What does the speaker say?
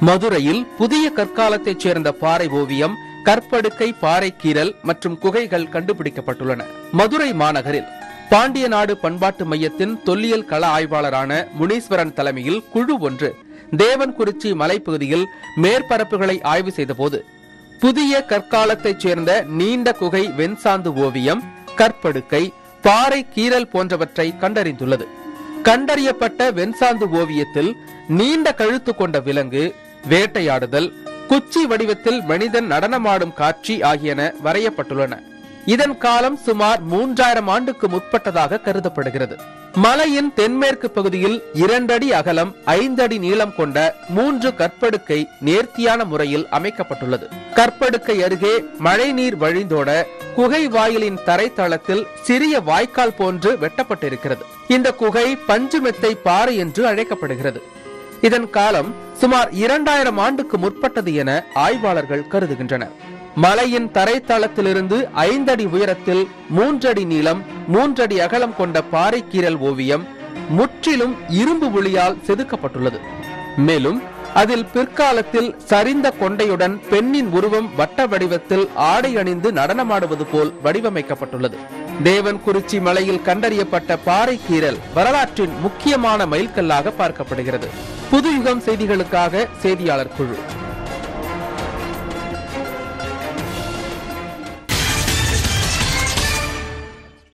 மதுரையில் புதிய கற்காலத்தைச் சேர்ந்த பாறை ஓவியம் கற்படுக்கை பாறை கீறல் மற்றும் குகைகள் கண்டுபிடிக்கப்பட்டுள்ளன மதுரை மாநகரில் பாண்டிய நாடு பண்பாட்டு மையத்தின் தொல்லியல் கள ஆய்வாளரான முனீஸ்வரன் தலைமையில் குழு ஒன்று தேவன்குறிச்சி மலைப்பகுதியில் மேற்பரப்புகளை ஆய்வு செய்தபோது புதிய கற்காலத்தைச் சேர்ந்த நீண்ட குகை வெண்சாந்து ஓவியம் கற்படுக்கை பாறை கீறல் போன்றவற்றை கண்டறிந்துள்ளது கண்டறியப்பட்ட வெண்சாந்து ஓவியத்தில் நீண்ட கழுத்து கொண்ட விலங்கு வேட்டையாடுதல் குச்சி வடிவத்தில் மனிதன் நடனமாடும் காட்சி ஆகியன வரையப்பட்டுள்ளன இதன் காலம் சுமார் மூன்றாயிரம் ஆண்டுக்கு முற்பட்டதாக கருதப்படுகிறது மலையின் தென்மேற்கு பகுதியில் இரண்டடி அகலம் ஐந்தடி நீளம் கொண்ட மூன்று கற்படுக்கை நேர்த்தியான முறையில் அமைக்கப்பட்டுள்ளது கற்படுக்கை அருகே மழைநீர் வழிந்தோட குகை வாயிலின் தரைத்தளத்தில் சிறிய வாய்க்கால் போன்று வெட்டப்பட்டிருக்கிறது இந்த குகை பஞ்சுமெத்தை பாறை என்று அழைக்கப்படுகிறது இதன் காலம் சுமார் இரண்டாயிரம் ஆண்டுக்கு முற்பட்டது என ஆய்வாளர்கள் கருதுகின்றனர் மலையின் தரைத்தளத்திலிருந்து ஐந்தடி உயரத்தில் மூன்றடி நீளம் மூன்றடி அகலம் கொண்ட பாறை கீறல் ஓவியம் முற்றிலும் இரும்பு ஒளியால் செதுக்கப்பட்டுள்ளது மேலும் அதில் பிற்காலத்தில் சரிந்த கொண்டையுடன் பெண்ணின் உருவம் வட்ட வடிவத்தில் ஆடை அணிந்து நடனமாடுவது போல் வடிவமைக்கப்பட்டுள்ளது தேவன்குறிச்சி மலையில் கண்டறியப்பட்ட பாறை கீறல் வரலாற்றின் முக்கியமான மைல்கல்லாக பார்க்கப்படுகிறது புதுயுகம் செய்திகளுக்காக செய்தியாளர் குழு